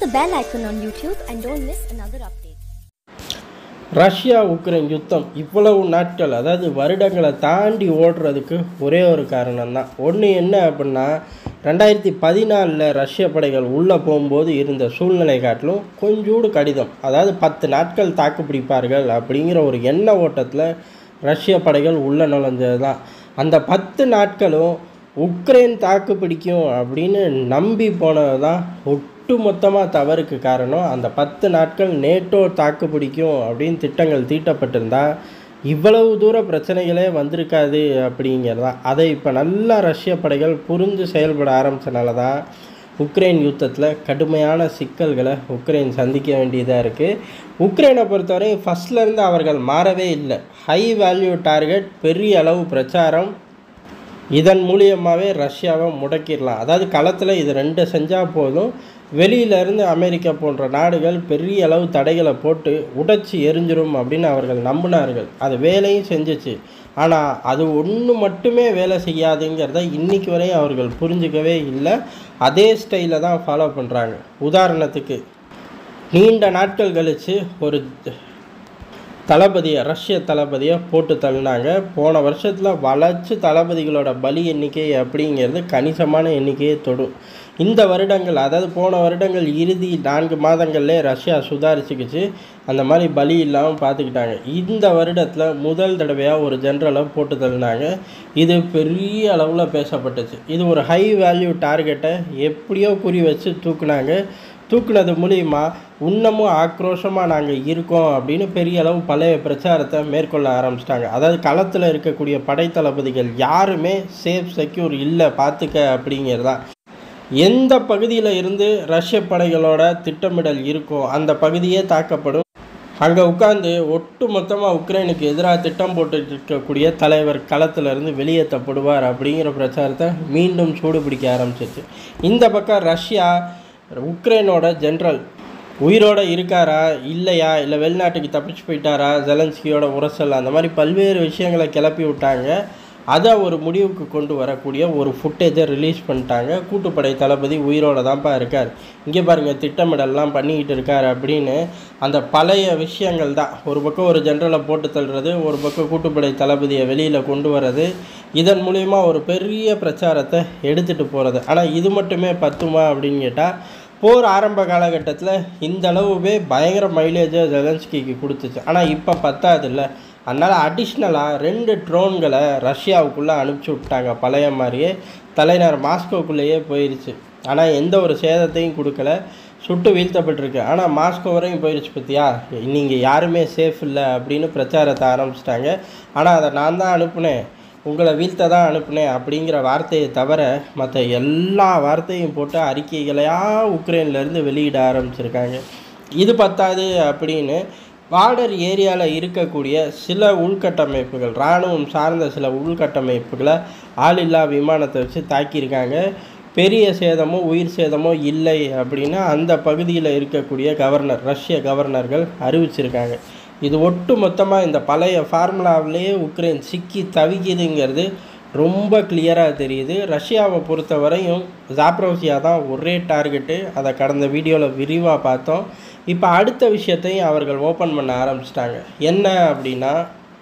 the bell icon on YouTube and don't miss another update. Russia Ukraine யுத்தம் இவ்வளவு நாட்கள் அதாவது வருடங்களை தாண்டி ஓடுறதுக்கு ஒரே ஒரு காரணம்தான் ஒன்று என்ன அப்படின்னா ரெண்டாயிரத்தி பதினாலில் ரஷ்ய படைகள் உள்ளே போகும்போது இருந்த சூழ்நிலை காட்டிலும் கொஞ்சோடு கடிதம் அதாவது பத்து நாட்கள் தாக்கு பிடிப்பார்கள் அப்படிங்கிற ஒரு எண்ண ஓட்டத்தில் ரஷ்ய படைகள் உள்ளே நுழைஞ்சது தான் அந்த பத்து நாட்களும் உக்ரைன் தாக்கு பிடிக்கும் அப்படின்னு நம்பி போனது தான் ஒட்டுமொத்தமாக தவறுக்கு காரணம் அந்த பத்து நாட்கள் நேட்டோ தாக்கு பிடிக்கும் அப்படின்னு திட்டங்கள் தீட்டப்பட்டிருந்தா இவ்வளவு தூர பிரச்சனைகளே வந்திருக்காது அப்படிங்கிறதான் அதை இப்போ நல்லா ரஷ்ய படைகள் புரிஞ்சு செயல்பட ஆரம்பித்தனால தான் உக்ரைன் யுத்தத்தில் கடுமையான சிக்கல்களை உக்ரைன் சந்திக்க வேண்டியதாக இருக்குது உக்ரைனை பொறுத்தவரை ஃபஸ்ட்லேருந்து அவர்கள் மாறவே இல்லை ஹை வேல்யூ டார்கெட் பெரிய அளவு பிரச்சாரம் இதன் மூலியமாகவே ரஷ்யாவை முடக்கிடலாம் அதாவது களத்தில் இது ரெண்டு செஞ்சால் போதும் வெளியிலேருந்து அமெரிக்கா போன்ற நாடுகள் பெரிய அளவு தடைகளை போட்டு உடைச்சி எரிஞ்சிரும் அப்படின்னு அவர்கள் நம்பினார்கள் அது வேலையும் செஞ்சுச்சு ஆனால் அது ஒன்று மட்டுமே வேலை செய்யாதுங்கிறத இன்னைக்கு வரையும் அவர்கள் புரிஞ்சுக்கவே இல்லை அதே ஸ்டைலில் தான் ஃபாலோ பண்ணுறாங்க உதாரணத்துக்கு நீண்ட நாட்கள் கழித்து ஒரு தளபதியை ரஷ்ய தளபதியை போட்டு தள்ளினாங்க போன வருஷத்தில் வளர்ச்சி தளபதிகளோட பலி எண்ணிக்கை அப்படிங்கிறது கணிசமான எண்ணிக்கையை தொடும் இந்த வருடங்கள் அதாவது போன வருடங்கள் இறுதி நான்கு மாதங்கள்லே ரஷ்யா சுதாரிச்சுக்கிச்சு அந்த மாதிரி பலி இல்லாமல் பார்த்துக்கிட்டாங்க இந்த வருடத்தில் முதல் தடவையாக ஒரு ஜென்ரலை போட்டு தள்ளினாங்க இது பெரிய அளவில் பேசப்பட்டுச்சு இது ஒரு ஹை வேல்யூ டார்கெட்டை எப்படியோ குறி வச்சு தூக்குனாங்க தூக்குனது மூலிமா இன்னமும் ஆக்ரோஷமாக நாங்கள் இருக்கோம் அப்படின்னு பெரிய அளவு பழைய பிரச்சாரத்தை மேற்கொள்ள ஆரம்பிச்சிட்டாங்க அதாவது களத்தில் இருக்கக்கூடிய படைத்தளபதிகள் யாருமே சேஃப் செக்யூர் இல்லை பார்த்துக்க அப்படிங்கிறதான் எந்த பகுதியில் இருந்து ரஷ்ய படைகளோட திட்டமிடல் இருக்கோ அந்த பகுதியே தாக்கப்படும் அங்கே உட்காந்து ஒட்டு மொத்தமாக உக்ரைனுக்கு எதிராக திட்டம் போட்டுட்டு இருக்கக்கூடிய தலைவர் களத்திலிருந்து வெளியேற்றப்படுவார் அப்படிங்கிற பிரச்சாரத்தை மீண்டும் சூடு பிடிக்க ஆரம்பிச்சிச்சு இந்த பக்கம் ரஷ்யா உக்ரைனோட ஜென்ரல் உயிரோட இருக்காரா இல்லையா இல்லை வெளிநாட்டுக்கு தப்பிச்சு போயிட்டாரா ஜெலன்ஸ்கியோட உரசல் அந்த மாதிரி பல்வேறு விஷயங்களை கிளப்பி விட்டாங்க அதை ஒரு முடிவுக்கு கொண்டு வரக்கூடிய ஒரு ஃபுட்டேஜை ரிலீஸ் பண்ணிட்டாங்க கூட்டுப்படை தளபதி உயிரோட தான்ப்பா இருக்கார் இங்கே பாருங்கள் திட்டமிடல்லாம் பண்ணிக்கிட்டு இருக்கார் அப்படின்னு அந்த பழைய விஷயங்கள் தான் ஒரு பக்கம் ஒரு ஜென்ரலை போட்டு தள்ளுறது ஒரு பக்கம் கூட்டுப்படை தளபதியை வெளியில் கொண்டு வர்றது இதன் மூலிமா ஒரு பெரிய பிரச்சாரத்தை எடுத்துகிட்டு போகிறது ஆனால் இது மட்டுமே பத்துமா அப்படின்னு கேட்டால் போர் ஆரம்ப காலகட்டத்தில் இந்த அளவுவே பயங்கர மைலேஜை ஜெலன்ஸ்கிக்கு கொடுத்துச்சு ஆனால் இப்போ பத்தாது இல்லை அதனால் அடிஷ்னலாக ரெண்டு ட்ரோன்களை ரஷ்யாவுக்குள்ளே அனுப்பிச்சி விட்டாங்க பழைய மாதிரியே தலைநகர் மாஸ்கோக்குள்ளேயே போயிடுச்சு ஆனால் எந்த ஒரு சேதத்தையும் கொடுக்கல சுட்டு வீழ்த்தப்பட்டிருக்கு ஆனால் மாஸ்கோ வரையும் போயிடுச்சு பற்றியா நீங்கள் யாருமே சேஃப் இல்லை அப்படின்னு பிரச்சாரத்தை ஆரம்பிச்சிட்டாங்க ஆனால் அதை நான் தான் அனுப்புனேன் உங்களை வீழ்த்த தான் அனுப்புனேன் அப்படிங்கிற வார்த்தையை தவிர மற்ற எல்லா வார்த்தையும் போட்டு அறிக்கைகளையாக உக்ரைன்லேருந்து வெளியிட ஆரம்பிச்சிருக்காங்க இது பத்தாது அப்படின்னு பார்டர் ஏரியாவில் இருக்கக்கூடிய சில உள்கட்டமைப்புகள் இராணுவம் சார்ந்த சில உள்கட்டமைப்புகளை ஆளில்லா விமானத்தை வச்சு தாக்கியிருக்காங்க பெரிய சேதமோ உயிர் சேதமோ இல்லை அப்படின்னு அந்த பகுதியில் இருக்கக்கூடிய கவர்னர் ரஷ்ய கவர்னர்கள் அறிவிச்சிருக்காங்க இது ஒட்டு மொத்தமாக இந்த பழைய ஃபார்முலாவிலேயே உக்ரைன் சிக்கி தவிக்குதுங்கிறது ரொம்ப கிளியராக தெரியுது ரஷ்யாவை பொறுத்த வரையும் ஜாப்ரோசியா தான் ஒரே டார்கெட்டு அதை கடந்த வீடியோவில் விரிவாக பார்த்தோம் இப்போ அடுத்த விஷயத்தையும் அவர்கள் ஓப்பன் பண்ண ஆரம்பிச்சிட்டாங்க என்ன அப்படின்னா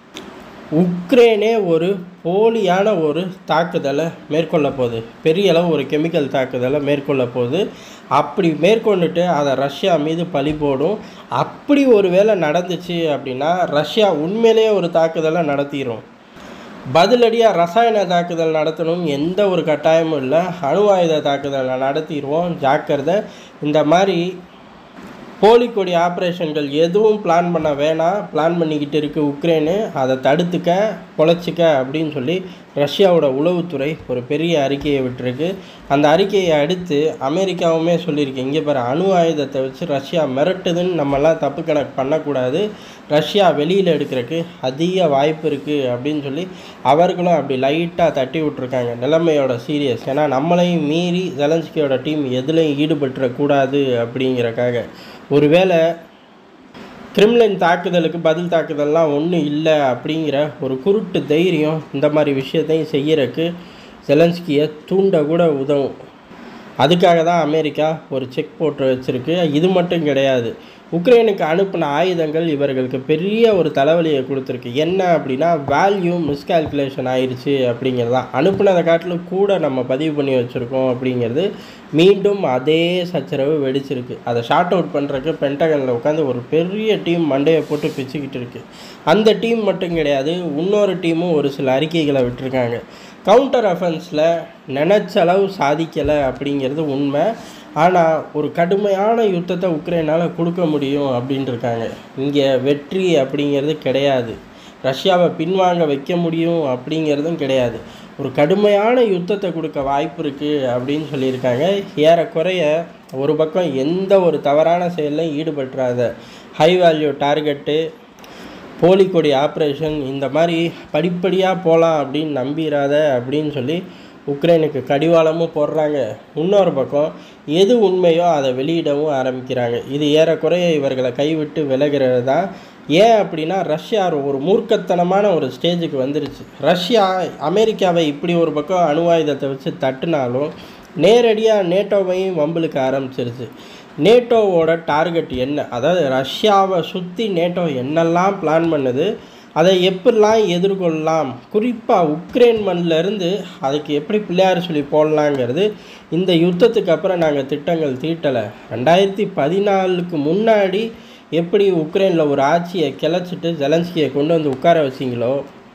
உக்ரைனே ஒரு போலியான ஒரு தாக்குதலை மேற்கொள்ள போகுது பெரிய அளவு ஒரு கெமிக்கல் தாக்குதலை மேற்கொள்ள போகுது அப்படி மேற்கொண்டுட்டு அதை ரஷ்யா மீது பழி போடும் அப்படி ஒரு வேளை நடந்துச்சு அப்படின்னா ரஷ்யா உண்மையிலேயே ஒரு தாக்குதலை நடத்திடும் பதிலடியாக ரசாயன தாக்குதல் நடத்தணும் எந்த ஒரு கட்டாயமும் இல்லை அணு ஆயுத தாக்குதலை நடத்திடுவோம் ஜாக்கிரதை இந்த மாதிரி போலிக்கொடி ஆப்ரேஷன்கள் எதுவும் பிளான் பண்ண வேணாம் பிளான் பண்ணிக்கிட்டு இருக்கு உக்ரைனு அதை தடுத்துக்க பொழைச்சிக்க அப்படின்னு சொல்லி ரஷ்யாவோட உளவுத்துறை ஒரு பெரிய அறிக்கையை விட்டுருக்கு அந்த அறிக்கையை அடுத்து அமெரிக்காவுமே சொல்லியிருக்கு இங்கே பாரு அணு ஆயுதத்தை வச்சு ரஷ்யா மிரட்டுதுன்னு நம்மலாம் தப்பு கணக்கு பண்ணக்கூடாது ரஷ்யா வெளியில் எடுக்கிறதுக்கு அதிக வாய்ப்பு இருக்குது அப்படின்னு சொல்லி அவர்களும் அப்படி லைட்டாக தட்டி விட்ருக்காங்க நிலைமையோட சீரியஸ் ஏன்னா நம்மளையும் மீறி ஜெலன்ஸ்கியோட டீம் எதுலையும் ஈடுபட்டுறக்கூடாது அப்படிங்கிறக்காக ஒருவேளை கிரிம்லின் தாக்குதலுக்கு பதில் தாக்குதல்லாம் ஒன்றும் இல்லை அப்படிங்கிற ஒரு குருட்டு தைரியம் இந்த மாதிரி விஷயத்தையும் செய்யறதுக்கு ஜெலன்ஸ்கியை தூண்ட கூட உதவும் அதுக்காக தான் அமெரிக்கா ஒரு செக் போட்டு வச்சுருக்கு இது மட்டும் கிடையாது உக்ரைனுக்கு அனுப்பின ஆயுதங்கள் இவர்களுக்கு பெரிய ஒரு தலைவலியை கொடுத்துருக்கு என்ன அப்படின்னா வேல்யூ மிஸ்கால்குலேஷன் ஆயிடுச்சு அப்படிங்கிறது தான் அனுப்புனதை காட்டிலும் கூட நம்ம பதிவு பண்ணி வச்சுருக்கோம் அப்படிங்கிறது மீண்டும் அதே சச்சரவு வெடிச்சிருக்கு அதை ஷார்ட் அவுட் பண்ணுறதுக்கு பென்டகனில் உட்காந்து ஒரு பெரிய டீம் மண்டையை போட்டு பிச்சுக்கிட்டு இருக்கு அந்த டீம் மட்டும் கிடையாது இன்னொரு டீமும் ஒரு சில அறிக்கைகளை விட்டுருக்காங்க கவுண்டர் அஃபென்ஸில் நினச்ச அளவு சாதிக்கலை அப்படிங்கிறது உண்மை ஆனால் ஒரு கடுமையான யுத்தத்தை உக்ரைனால் கொடுக்க முடியும் அப்படின்ட்டு இருக்காங்க இங்கே வெற்றி அப்படிங்கிறது கிடையாது ரஷ்யாவை பின்வாங்க வைக்க முடியும் அப்படிங்கிறதும் கிடையாது ஒரு கடுமையான யுத்தத்தை கொடுக்க வாய்ப்பு இருக்குது அப்படின்னு சொல்லியிருக்காங்க ஏறக்குறைய ஒரு பக்கம் எந்த ஒரு தவறான செயலையும் ஈடுபட்டுறாத ஹை வேல்யூ டார்கெட்டு போலிக்கொடி ஆப்ரேஷன் இந்த மாதிரி படிப்படியாக போகலாம் அப்படின்னு நம்பிடாத அப்படின்னு சொல்லி உக்ரைனுக்கு கடிவாளமும் போடுறாங்க இன்னொரு பக்கம் எது உண்மையோ அதை வெளியிடவும் ஆரம்பிக்கிறாங்க இது ஏறக்குறைய இவர்களை கைவிட்டு விலகிறது தான் ஏன் அப்படின்னா ரஷ்யா ஒரு மூர்க்கத்தனமான ஒரு ஸ்டேஜுக்கு வந்துருச்சு ரஷ்யா அமெரிக்காவை இப்படி ஒரு பக்கம் அணு ஆயுதத்தை வச்சு தட்டுனாலும் நேரடியாக நேட்டோவையும் வம்புலுக்க ஆரம்பிச்சிருச்சு நேட்டோவோட டார்கெட் என்ன அதாவது ரஷ்யாவை சுற்றி நேட்டோ என்னெல்லாம் பிளான் பண்ணுது அதை எப்படிலாம் எதிர்கொள்ளலாம் குறிப்பாக உக்ரைன் மண்ணிலேருந்து அதுக்கு எப்படி பிள்ளையார் சொல்லி போடலாங்கிறது இந்த யுத்தத்துக்கு அப்புறம் நாங்கள் திட்டங்கள் தீட்டலை ரெண்டாயிரத்தி பதினாலுக்கு முன்னாடி எப்படி உக்ரைனில் ஒரு ஆட்சியை கிளச்சிட்டு ஜெலன்ஸ்கியை கொண்டு வந்து உட்கார வச்சிங்களோ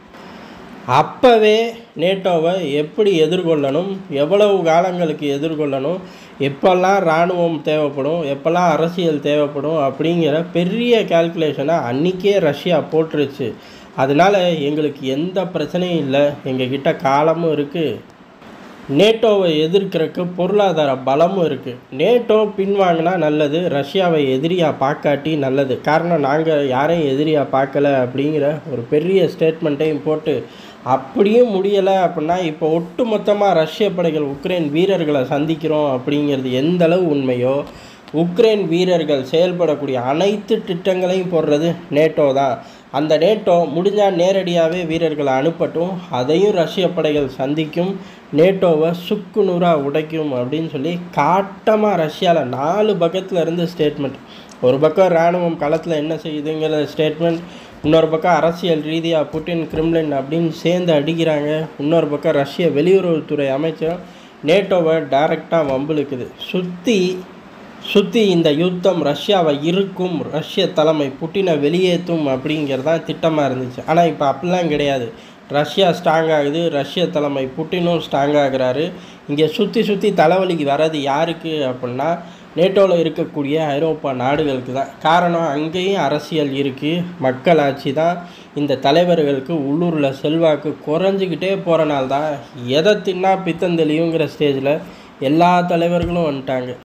அப்போவே நேட்டோவை எப்படி எதிர்கொள்ளணும் எவ்வளவு காலங்களுக்கு எதிர்கொள்ளணும் எப்போல்லாம் இராணுவம் தேவைப்படும் எப்போல்லாம் அரசியல் தேவைப்படும் அப்படிங்கிற பெரிய கால்குலேஷனை அன்றைக்கே ரஷ்யா போட்டுருச்சு அதனால் எங்களுக்கு எந்த பிரச்சனையும் இல்லை எங்ககிட்ட காலமும் இருக்குது நேட்டோவை எதிர்க்கிறதுக்கு பொருளாதார பலமும் இருக்குது நேட்டோ பின்வாங்கினா நல்லது ரஷ்யாவை எதிரியாக பார்க்காட்டி நல்லது காரணம் நாங்கள் யாரையும் எதிரியாக பார்க்கல அப்படிங்கிற ஒரு பெரிய ஸ்டேட்மெண்ட்டையும் போட்டு அப்படியும் முடியலை அப்படின்னா இப்போ ஒட்டு மொத்தமாக ரஷ்ய படைகள் உக்ரைன் வீரர்களை சந்திக்கிறோம் அப்படிங்கிறது எந்த அளவு உண்மையோ உக்ரைன் வீரர்கள் செயல்படக்கூடிய அனைத்து திட்டங்களையும் போடுறது நேட்டோ தான் அந்த நேட்டோ முடிஞ்சால் நேரடியாகவே வீரர்களை அனுப்பட்டும் அதையும் ரஷ்ய படைகள் சந்திக்கும் நேட்டோவை சுக்கு நூறாக உடைக்கும் அப்படின்னு சொல்லி காட்டமாக ரஷ்யாவில் நாலு பக்கத்தில் இருந்து ஸ்டேட்மெண்ட் ஒரு பக்கம் இராணுவம் களத்தில் என்ன செய்யுதுங்கிற ஸ்டேட்மெண்ட் இன்னொரு பக்கம் அரசியல் ரீதியாக புட்டின் கிரிம்லின் அப்படின்னு சேர்ந்து அடிக்கிறாங்க இன்னொரு பக்கம் ரஷ்ய வெளியுறவுத்துறை அமைச்சர் நேட்டோவை டைரெக்டாக வம்பிழுக்குது சுற்றி சுற்றி இந்த யுத்தம் ரஷ்யாவை இருக்கும் ரஷ்ய தலைமை புட்டினை வெளியேற்றும் அப்படிங்கிறது தான் திட்டமாக இருந்துச்சு ஆனால் இப்போ அப்படிலாம் கிடையாது ரஷ்யா ஸ்ட்ராங் ஆகுது ரஷ்ய தலைமை புட்டினும் ஸ்ட்ராங் ஆகுறாரு இங்கே சுற்றி சுற்றி தலைவலிக்கு வர்றது யாருக்கு அப்படின்னா நேட்டோவில் இருக்கக்கூடிய ஐரோப்பா நாடுகளுக்கு தான் காரணம் அங்கேயும் அரசியல் இருக்குது மக்களாட்சி தான் இந்த தலைவர்களுக்கு உள்ளூரில் செல்வாக்கு குறைஞ்சிக்கிட்டே போகிறனால தான் எதை தின்னா பித்தந்தெளியுங்கிற ஸ்டேஜில் எல்லா தலைவர்களும் வந்துட்டாங்க